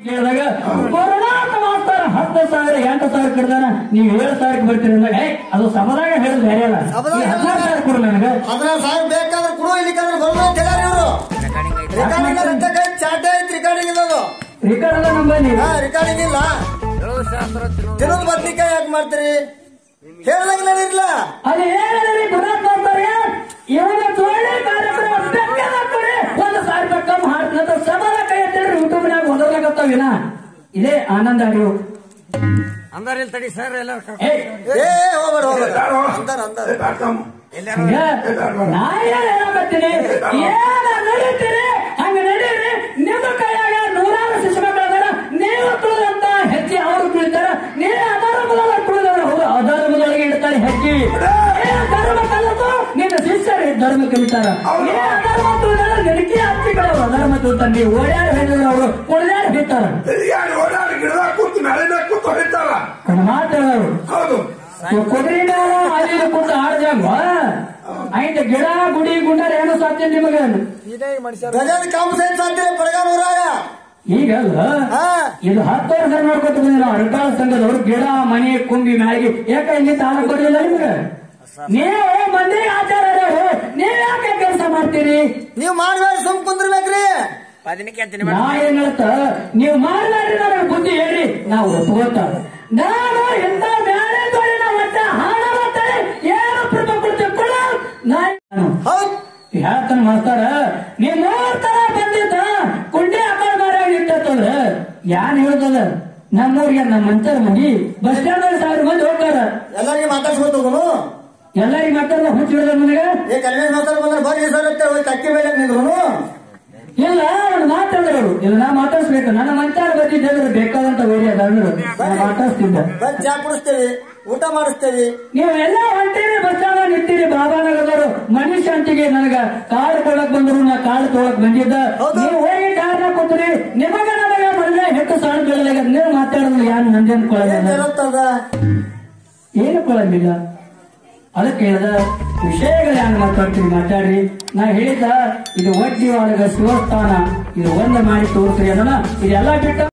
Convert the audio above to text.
ಕೇಳಿದಾಗ ಕೊರೋನಾಕ ಮಾಸ್ತರ ಹತ್ತು ಸಾವಿರ ಎಂಟು ಸಾವಿರ ಕಡ್ದಾನ ನೀವ್ ಏಳು ಸಾವಿರಕ್ಕೆ ಬರ್ತೀರಿ ಅಂದಾಗ ಏ ಅದು ಸಮದಾಗ ಹೇಳೋದು ಬೇರೆ ಅಲ್ಲ ಸಮದಾಗ ಈ ಹದಿನಾರು ಸಾವಿರ ಕೊಡು ನನಗ ಹದಿನಾರು ಸಾವಿರ ಬೇಕಾದ್ರೆ ಕೊಡು ಇಲ್ಲಿಕಂದ್ರೆ ಬರೋದು ಅಂತ ಹೇಳ್ಯಾರ ಇವರು ರೆಕಾರ್ಡಿಂಗ್ ರೊಕ್ಕ ಕೈ ಚಾಟೆ ಐತಿ ರೆಕಾರ್ಡಿಂಗ್ ಇರೋದು ರಿಕಾರ್ಡ್ ಎಲ್ಲ ನಂಬಲ್ಲಿ ಹಾ ರೆಕಾರ್ಡಿಂಗ್ ಇಲ್ಲ ತಿನ್ನೋದು ಬದ್ನಿಕಾಯಿ ಯಾಕೆ ಮಾಡ್ತೀರಿ ಹೇಳ್ದಂಗೆ ನಡೆಯಿಲ್ಲ ಅದು ಏನಿದೆ ಗುರುನಾಥ್ ಮಾಸ್ತರ್ಗೆ ಇವನ ಜೋಡಿ ಕಾರ್ಯಕ್ರಮ ಬೆಕ್ಕದ ಕೊಡಿ ಒಂದು ಸಾವಿರ ರೂಪಾಯಿ ಕಮ್ಮಿ ಹಾಡ್ತಂತ ಸಮಾನ ಕೈ ಎತ್ತಿದ್ರೆ ಯೂಟ್ಯೂಬ್ನಾಗ ಓದೋದಾಗತ್ತಾವಿನ ಇದೇ ಆನಂದ ಅಡಿವು ಅಂದಾರ ಇಲ್ಲಿ ತಡಿ ಸರ್ ಎಲ್ಲಾರು ಕರ್ಕೊಂಡ್ ಏ ಏ ಹೋಗ್ಬೇಡ ಹೋಗ್ಬೇಡ ಅಂದಾರ ಅಂದಾರ ಹಂಗ ನಾ ಏನ್ ಹೇಳಕತ್ತೀನಿ ಏನ ನಡೀತೀರಿ ಹಂಗ ನಡೀರಿ ನಿಮ್ಮ ಕೈಯಾಗ ನೂರಾರು ಶಿಶುಮಕ್ಕಳದಾರ ನೀವು ತುಳಿದಂತ ಹೆಜ್ಜೆ ಅವರು ತುಳಿತಾರ ನೀವು ಅಧರ್ಮದೊಳಗೆ ತುಳಿದವರು ಅವರು ಅಧರ್ಮದೊಳಗೆ ಇಡ್ತಾರೆ ಹೆಜ್ಜೆ ಏ ಧರ್ಮ ಕಲಿತು ನಿನ್ನ ಶಿಷ್ಯರು ಧರ್ಮ ಕಲಿತಾರ ಏ ಅಧರ್ಮ ತುಳಿದ್ರೆ ನಡಿಕೆ ಹಚ್ಚಿಗಳು ಅಧರ್ಮ ತುಳಿತಾರ ನೀವು ಓಡ್ಯಾಡ ಹೇಳಿದ್ರು ಅವರು ಕುಡ್ದಾಡ ಬಿಡ್ತಾರ ತಿರುಗಾಡಿ ಓಡಾಡಿ ಗಿಡದಾಗ ಕೂತು ನಾಳೆ ಮ್ಯಾಗ ಕೂತು ಹೊಡಿತಾರ ಮಾತಾಡೋರು ಹೌದು ಕುದುರೆ ನಾವು ಅಲ್ಲಿ ಕುಂತ ಆಡ್ದಂಗ ಐತೆ ಗಿಡ ಗುಡಿ ಗುಂಡಾರ ಏನು ಸಾಧ್ಯ ನಿಮಗೆ ಗಜದ ಕಾಂಪಸೇನ್ ಸಾಧ್ಯ ಬಡಗಾನ ಊರಾಗ ಈಗ ಅಲ್ಲ ಹಾ ಇದು ಹತ್ತು ವರ್ಷ ನೋಡ್ಕೊತ ಬಂದಿಲ್ಲ ಅರಕಾಳ ಸಂಘದವ್ರು ಗಿಡ ಮನೆ ಕುಂಬಿ ಮ್ಯಾಗಿ ಯಾಕೆ ಇಲ್ಲಿ ತಾಳ ಕೊಡಲಿಲ್ಲ ನಿಮ್ಗೆ ನೀವು ಮಂದಿ ಆಚಾರ್ಯರು ನೀವ್ ಯಾಕೆ ಕೆಲಸ ಮಾಡ್ತೀರಿ ನೀವು ಮಾಡ್ಬೇಡ ಸುಮ್ ಕುಂದ್ರಬೇಕ್ರಿ ಬದನಿಕೆ ಅಂತೀನಿ ನಾ ಏನ್ ಹೇಳ್ತ ನೀವು ಮಾಡ್ಲಾರಿ ನನಗೆ ಬುದ್ಧಿ ಹೇಳ್ರಿ ನಾವು ಒಪ್ಕೋತ ನಾನು ಎಂತ ಬ್ಯಾಳೆ ತೊಳಿ ನಾ ಒಟ್ಟ ಹಾಡ ಮಾಡ್ತಾರೆ ಏನು ಪ್ರಭ ಕೊಡ್ತೇವೆ ಕೊಡ ನಾನು ಹೌದ್ ಹೇಳ್ತಾನ ಮಾಸ್ತಾರ ನೀ ಮೂರ್ ತರ ಬಂದಿದ್ದ ಕುಂಡಿ ಅಕಲ್ ಮಾರಾಗ ಇಟ್ಟಂದ್ರ ಯಾನ್ ಹೇಳ್ದದ ನಮ್ಮೂರಿಗೆ ನಮ್ಮ ಮಂಚರ ಮನಿ ಬಸ್ ಸ್ಟ್ಯಾಂಡ್ ಅಲ್ಲಿ ಸಾವಿರ ಮಂದಿ ಹೋಗ್ತಾರ ಎಲ್ಲರಿಗೆ ಮಾತಾಡ್ಸ್ಕೊತ ಹೋಗುನು ಎಲ್ಲರಿಗೆ ಮಾತಾಡ ಹುಚ್ಚ ಹಿಡ್ದ ಮನೆಗ ಏ ಕಲ್ಯಾಣ ಮಾತಾಡ್ ಬಂದ್ರೆ ಬರ್ರಿ ಸರ್ ಅಂತ ಹೋಗಿ ಅಕ್ಕಿ ಮೇಲೆ ನಿಂದ್ರು ಇಲ್ಲ ಅವ್ನು ಮಾತಾಡಿದ್ರು ಇಲ್ಲ ನಾ ಮಾತಾಡ್ಸ್ಬೇಕು ನನ್ನ ಮಂಚಾರ ಬಂದಿದ್ದಂದ್ರೆ ಬೇಕಾದಂತ ವೈರಿ ಅದ ಅಂದ್ರು ನಾ ಮಾತಾಡ್ಸ್ತಿದ್ದ ಬಂದ್ ಚಾ ಕುಡಿಸ್ತೇವಿ ಊಟ ಮಾಡಿಸ್ತೇವಿ ನೀವೆಲ್ಲ ಹೊಂಟಿರಿ ಬಸ್ ಸ್ಟ್ಯಾಂಡ್ ನಿಂತಿರಿ ಬಾಬಾನಗರದವರು ಮನಿ ಶಾಂತಿಗೆ ನನಗ ಕಾಳು ಕೊಡಕ್ ಬಂದ್ರು ನಾ ಕಾಳು ತೊಗೊಳಕ್ ಬಂದಿದ್ದ ಹೌದು. ನೀವು ಹೋಗಿ ಕಾರ್ನ ಕೂತ್ರಿ ನಿಮಗ ನನಗ ಮೊದಲೇ ಹೆಚ್ಚು ಸಾಲ ಬೀಳಲಾಗ ನೀವು ಮಾತಾಡೋದು ಯಾರು ನಂದೆ ಏನ್ ಅನ್ಕೊಳ್ಳೋದ ಇರುತ್ತದ ಏನು ಕೊಳಂಗಿಲ್ಲ ಅದಕ್ಕೆ ಹೇಳ್ದ ವಿಷಯಗಳು ಹೆಂಗ್ ಮಾತಾಡ್ತೀರಿ ಮಾತಾಡ್ರಿ ನಾ ಹೇಳಿದ ಇದು ಒಡ್ಡಿ ಒಳಗ ಶಿವಸ್ಥಾನ ಇದು ಒಂದು ಮಾಡಿ ತೋರಿಸ್ರಿ ಅನ್ನೋಣ ಇದೆಲ್ಲ ಬಿಟ್ಟ